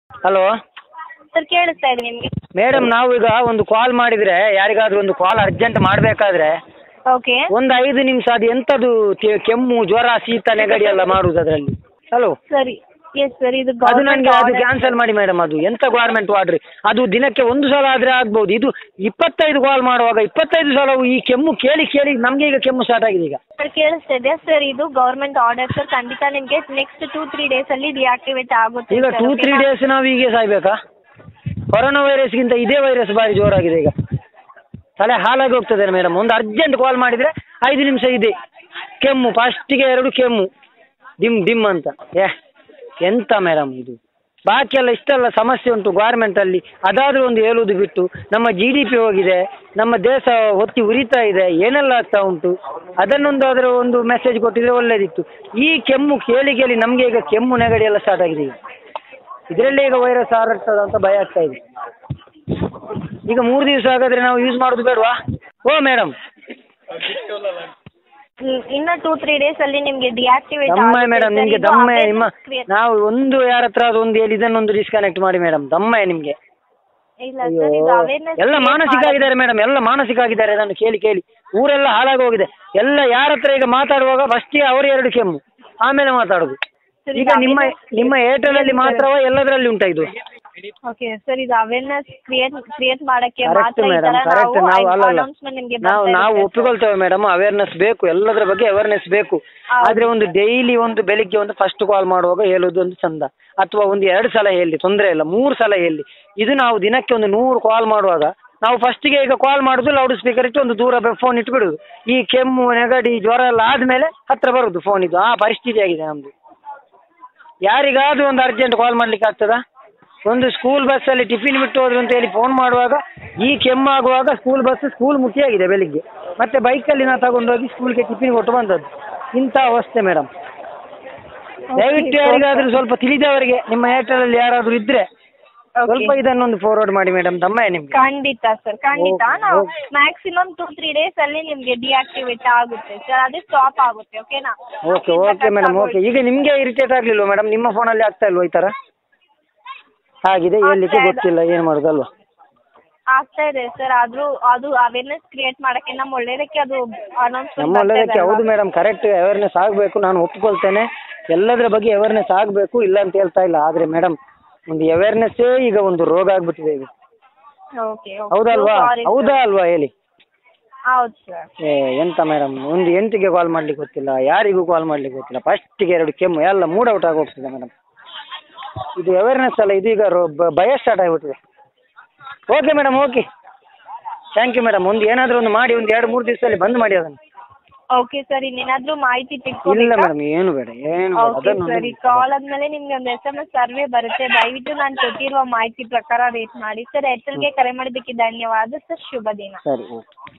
Hello sir ಕೇಳಿಸ್ತಾ ಇದೆ ನಿಮಗೆ ಮೇಡಮ್ ನಾವು ಈಗ ಒಂದು ಕಾಲ್ ಮಾಡಿದರೆ ಯಾರಿಗಾದ್ರೂ ಒಂದು ಕಾಲ್ ಅರ್ಜೆಂಟ್ ಮಾಡಬೇಕಾದ್ರೆ ಓಕೆ ಒಂದು ಐದು ನಿಮಿಷ ಅದು ಎಂಥದ್ದು ಕೆ- ಕೆಮ್ಮು ಜ್ವರ ಶೀತ ನೆಗಡಿ ಎಲ್ಲ ಮಾಡುವುದು ಅದರಲ್ಲಿ ಹಲೋ ಸರಿ ಎಸ್ ಸರ್ ಇದು ಅದು ನನಗೆ ಅದು ಗೌರ್ಮೆಂಟ್ ಕ್ಯಾನ್ಸಲ್ ಮಾಡಿ ಮೇಡಮ್ ಅದು ಎಂಥ ಗೌರ್ಮೆಂಟ್ ವಾರ್ಡ್ರಿ ಅದು ದಿನಕ್ಕೆ ಒಂದು ಸಲ ಆದರೆ ಆಗ್ಬೋದು ಇದು ಇಪ್ಪತ್ತೈದು ಕಾಲ್ ಮಾಡುವಾಗ ಇಪ್ಪತ್ತೈದು ಸಲ ಈ ಕೆಮ್ಮು ಕೇಳಿ ಕೇಳಿ ನಮಗೆ ಈಗ ಕೆಮ್ಮು ಸ್ಟಾರ್ಟ್ ಆಗಿದೆ ಈಗ ಸರ್ ಕೇಳಿಸ್ತಾ ಇದೆ ಸರ್ ಇದು ಗೌರ್ಮೆಂಟ್ ಆರ್ಡರ್ ಸರ್ ಖಂಡಿತ ನಿಮಗೆ ನೆಕ್ಸ್ಟ್ ಟೂ ತ್ರೀ ಡೇಸಲ್ಲಿ ಡಿಆಕ್ಟಿವೇಟ್ ಆಗುತ್ತೆ ಈಗ sir, ಟೂ ತ್ರೀ ಓಕೆನಾ? ಡೇಸ್ ನಾವು ಹೀಗೆ ಸಾಯ್ಬೇಕಾ ಕೊರೋನಾ ವೈರಸ್ಗಿಂತ ಇದೇ ವೈರಸ್ ಭಾರಿ ಜೋರಾಗಿದೆ ಈಗ ತಲೆ ಹಾಳಾಗಿ ಹೋಗ್ತದೆ ಮೇಡಮ್ ಒಂದು ಅರ್ಜೆಂಟ್ ಕಾಲ್ ಮಾಡಿದರೆ ಐದು ನಿಮಿಷ ಇದೆ ಕೆಮ್ಮು ಫಸ್ಟಿಗೆ ಎರಡು ಕೆಮ್ಮು ಡಿಮ್ ಡಿಮ್ ಅಂತ ಏ ಎಂತ ಮೇಡಮ್ ಇದು ಬಾಕಿ ಎಲ್ಲ ಇಷ್ಟೆಲ್ಲ ಸಮಸ್ಯೆ ಉಂಟು ಗಾರ್ಮೆಂಟಲ್ಲಿ ಅದಾದರೂ ಒಂದು ಹೇಳುವುದು ಬಿಟ್ಟು ನಮ್ಮ ಜಿ ಡಿ ಪಿ ಹೋಗಿದೆ ನಮ್ಮ ದೇಶ ಹೊತ್ತಿ ಉರಿತಾ ಇದೆ ಏನೆಲ್ಲ ಆಗ್ತಾ ಉಂಟು ಅದನ್ನೊಂದು ಅದರ ಒಂದು ಮೆಸೇಜ್ ಕೊಟ್ಟಿದ್ರೆ ಒಳ್ಳೇದಿತ್ತು ಈ ಕೆಮ್ಮು ಕೇಳಿ ಕೇಳಿ ನಮಗೆ ಈಗ ಕೆಮ್ಮು ನೆಗಡಿ ಎಲ್ಲ ಸ್ಟಾರ್ಟ್ ಆಗಿದೆ ಈಗ ಇದರಲ್ಲೇ ಈಗ ವೈರಸ್ ಹರಡ್ತದ ಅಂತ ಭಯ ಆಗ್ತಾ ಇದೆ ಈಗ ಮೂರು ದಿವಸ ಹಾಗಾದ್ರೆ ನಾವು ಯೂಸ್ ಮಾಡೋದು ಬೇಡವಾ ಓ ಮೇಡಮ್ ಹ್ಮ್, ಇನ್ನ ಟೂ ತ್ರೀ ಡೇಸಲ್ಲಿ ನಿಮಗೆ ಡಿಆಕ್ಟಿವೇಟ್ ದಮ್ಮ ಮೇಡಮ್ ನಿಮಗೆ ದಮ್ಮ ನಿಮ್ಮ ನಾವು ಒಂದು ಯಾರ ಹತ್ರ ಅದು ಒಂದು ಹೇಳಿ ಇದನ್ನೊಂದು ಡಿಸ್ಕನೆಕ್ಟ್ ಮಾಡಿ ಮೇಡಮ್ ದಮ್ಮ ನಿಮಗೆ ಇಲ್ಲ ಸರ್ ಇದು ಅವೇರ್ನೆಸ್ ಎಲ್ಲ ಮಾನಸಿಕ ಆಗಿದ್ದಾರೆ ಮೇಡಮ್ ಎಲ್ಲ ಮಾನಸಿಕ ಆಗಿದ್ದಾರೆ ಅದನ್ನು ಕೇಳಿ ಕೇಳಿ ಊರೆಲ್ಲ ಹಾಳಾಗಿ ಹೋಗಿದೆ ಎಲ್ಲ ಯಾರ ಹತ್ರ ಈಗ ಮಾತಾಡುವಾಗ ಫಸ್ಟಿಗೆ ಅವರು ಎರಡು ಕೆಮ್ಮು ಆಮೇಲೆ ಮಾತಾಡೋದು ಈಗ ನಿಮ್ಮ ನಿಮ್ಮ ಏರ್ಟೆಲಲ್ಲಿ ಮಾತ್ರವ ಎಲ್ಲದರಲ್ಲಿ ಉಂಟಾ ಇದು ಓಕೆ ಸರ್ ಇದು ಅವೇರ್ನೆಸ್ ಕ್ರಿಯೇಟ್ ಕ್ರಿಯೇಟ್ ಮಾಡಕ್ಕೆ ಕರೆಕ್ಟ್ ಮಾತ್ರ ಈ ಮೇಡಮ್ ತರ ಕರೆಕ್ಟ್ ನಾವು ನಾವು ಅಲ್ಲಲ್ಲ ಅನೌನ್ಸ್ಮೆಂಟ್ ನಿಮಗೆ ನಾವು ನಾವು ಒಪ್ಪಿಕೊಳ್ತೇವೆ ಮೇಡಮ್ ಅವೇರ್ನೆಸ್ ಬೇಕು ಎಲ್ಲದರ ಬಗ್ಗೆ ಅವೇರ್ನೆಸ್ ಬೇಕು ಆದ್ರೆ ಒಂದು ಡೈಲಿ ಒಂದು ಬೆಳಿಗ್ಗೆ ಒಂದು ಫಸ್ಟ್ ಕಾಲ್ ಮಾಡುವಾಗ ಹೇಳೋದು ಒಂದು ಚಂದ ಅಥವಾ ಒಂದು ಎರಡು ಸಲ ಹೇಳಿ ತೊಂದರೆ ಇಲ್ಲ ಮೂರು ಸಲ ಹೇಳಿ ಇದು ನಾವು ದಿನಕ್ಕೆ ಒಂದು ನೂರು ಕಾಲ್ ಮಾಡುವಾಗ ನಾವು ಫಸ್ಟಿಗೆ ಈಗ ಕಾಲ್ ಮಾಡೋದು ಲೌಡ್ ಸ್ಪೀಕರ್ ಇಟ್ಟು ಒಂದು ದೂರ ಫೋನ್ ಇಟ್ಟು ಬಿಡುದು ಈ ಕೆಮ್ಮು ನೆಗಡಿ ಜ್ವರ ಎಲ್ಲ ಆದ್ಮೇಲೆ ಹತ್ರ ಬರುದು ಫೋನ್ ಇದು ಆ ಪರಿಸ್ಥಿತಿ ಆಗಿದೆ ನಮ್ದು ಯಾರಿಗಾದ್ರೂ ಒಂದು ಅರ್ಜೆಂಟ್ ಕಾಲ್ ಮಾಡ್ಲಿಕ್ಕೆ ಆಗ್ತದಾ ಒಂದು ಸ್ಕೂಲ್ ಬಸ್ಸಲ್ಲಿ ಟಿಫಿನ್ ಬಿಟ್ಟು ಹೋದ್ರು ಅಂತ ಹೇಳಿ ಫೋನ್ ಮಾಡುವಾಗ ಈ ಕೆಮ್ಮಾಗುವಾಗ ಸ್ಕೂಲ್ ಬಸ್ ಸ್ಕೂಲ್ ಮುಖ್ಯ ಬೆಳಿಗ್ಗೆ ಮತ್ತೆ ಬೈಕಲ್ಲಿ ನಾವು ತಗೊಂಡೋಗಿ ಸ್ಕೂಲ್ಗೆ ಟಿಫಿನ್ ಕೊಟ್ಟು ಬಂದದ್ದು ಇಂಥ ಅವಸ್ಥೆ ಮೇಡಮ್ ದಯವಿಟ್ಟು ಯಾರಿಗಾದ್ರೂ ಸ್ವಲ್ಪ ತಿಳಿದವರಿಗೆ ನಿಮ್ಮ ಏರ್ಟೆಲಲ್ಲಿ ಯಾರಾದರೂ ಇದ್ರೆ ಸ್ವಲ್ಪ ಇದನ್ನೊಂದು ಫಾರ್ವರ್ಡ್ ಮಾಡಿ ಮೇಡಮ್ ದಮ್ಮ ನಿಮ್ಗೆ ಖಂಡಿತ ಸರ್ ಖಂಡಿತ Okay, ನಾವು okay. Maximum two three days ಅಲ್ಲಿ ನಿಮ್ಗೆ ಡಿಆಕ್ಟಿವೇಟ್ ಆಗುತ್ತೆ ಸರ್ ಅದೇ ಸ್ಟಾಪ್ ಆಗುತ್ತೆ ಓಕೆನಾ ಓಕೆ ಓಕೆ ಮೇಡಮ್ ಓಕೆ ಈಗ ನಿಮಗೆ ಇರಿಟೇಟ್ ಆಗಲಿಲ್ವಾ ಮೇಡಮ್ ನಿಮ್ಮ ಫೋನಲ್ಲಿ ಆಗ್ತಾ ಇಲ್ವಾ ಈ ಥರ ಆಗಿದೆ ಹೇಳಲಿಕ್ಕೆ ಆಗ್ತಾ ಇದೆ. ಗೊತ್ತಿಲ್ಲ ಏನು ಮಾಡೋದಲ್ವಾ ಆಗ್ತಾ ಇದೆ ಸರ್ ಆದ್ರೂ ಅದು ಅವೇರ್ನೆಸ್ ಕ್ರಿಯೇಟ್ ಮಾಡಕ್ಕೆ ನಮ್ಮ ಒಳ್ಳೇದಕ್ಕೆ ಅದು ಅನೌನ್ಸ್ಮೆಂಟ್ ನಮ್ಮ ಒಳ್ಳೆಯದಕ್ಕೆ ಹೌದು ಮೇಡಮ್ ಕರೆಕ್ಟ್ ಅವೇರ್ನೆಸ್ ಆಗಬೇಕು ನಾನು ಒಪ್ಕೊಳ್ತೇನೆ ಎಲ್ಲದರ ಬಗ್ಗೆ ಅವೇರ್ನೆಸ್ ಆಗಬೇಕು ಇಲ್ಲ ಅಂತ ಹೇಳ್ತಾ ಇಲ್ಲ ಆದರೆ ಮೇಡಮ್ ಒಂದು ಅವೇರ್ನೆಸ್ಸೇ ಈಗ ಒಂದು ರೋಗ ಆಗ್ಬಿಟ್ಟಿದೆ ಈಗ ಓಕೆ ಹೌದಲ್ವಾ ಸಾರಿ ಹೌದಾ ಅಲ್ವಾ ಹೇಳಿ ಹೌದು ಸರ್ ಏ ಎಂತ ಮೇಡಮ್ ಒಂದು ಎಂಟಿಗೆ ಕಾಲ್ ಮಾಡ್ಲಿಕ್ಕೆ ಗೊತ್ತಿಲ್ಲ ಯಾರಿಗೂ ಕಾಲ್ ಮಾಡ್ಲಿಕ್ಕೆ ಗೊತ್ತಿಲ್ಲ ಫಸ್ಟಿಗೆ ಎರಡು ಕೆಮ್ಮು ಎಲ್ಲ ಮೂಡ್ ಔಟ್ ಆಗಿ ಹೋಗ್ತದೆ ಮೇಡಮ್ ಇದು ಅವೇರ್ನೆಸ್ ಅಲ್ಲ ಇದು ಈಗ ರೋ- ಬ- ಭಯ ಸ್ಟಾರ್ಟ್ ಆಗಿಬಿಟ್ಟಿದೆ okay madam okay thank you madam ಒಂದು ಏನಾದರೂ ಒಂದು ಮಾಡಿ ಒಂದು ಎರಡು ಮೂರು ದಿವಸದಲ್ಲಿ ಬಂದ್ ಮಾಡಿ ಅದನ್ನು ಓಕೆ ಸರ್ ಇನ್ನೇನಾದ್ರೂ ಮಾಹಿತಿ ಇಲ್ಲ ತಿಳ್ಕೊಬೇಕಾ ಮೇಡಮ್ ಏನು ಬೇಡ ಏನು ಬೇಡ ಓಕೆ ಅದನ್ನು ಸರಿ ಕಾಲ್ ಆದ್ಮೇಲೆ ನಿಮ್ಗೆ ಒಂದು ಎಸ್ ಎಮ್ ಎಸ್ ಸರ್ವೆ ಬರುತ್ತೆ ದಯವಿಟ್ಟು ನಾನು ಕೊಟ್ಟಿರುವ ಮಾಹಿತಿ ಪ್ರಕಾರ ರೇಟ್ ಮಾಡಿ ಸರ್ ಏರ್ಟೆಲ್ಗೆ ಕರೆ ಮಾಡಿದ್ದಕ್ಕೆ ಧನ್ಯವಾದ ಸರ್ ಶುಭ ದಿನ ಸರಿ ಓಕೆ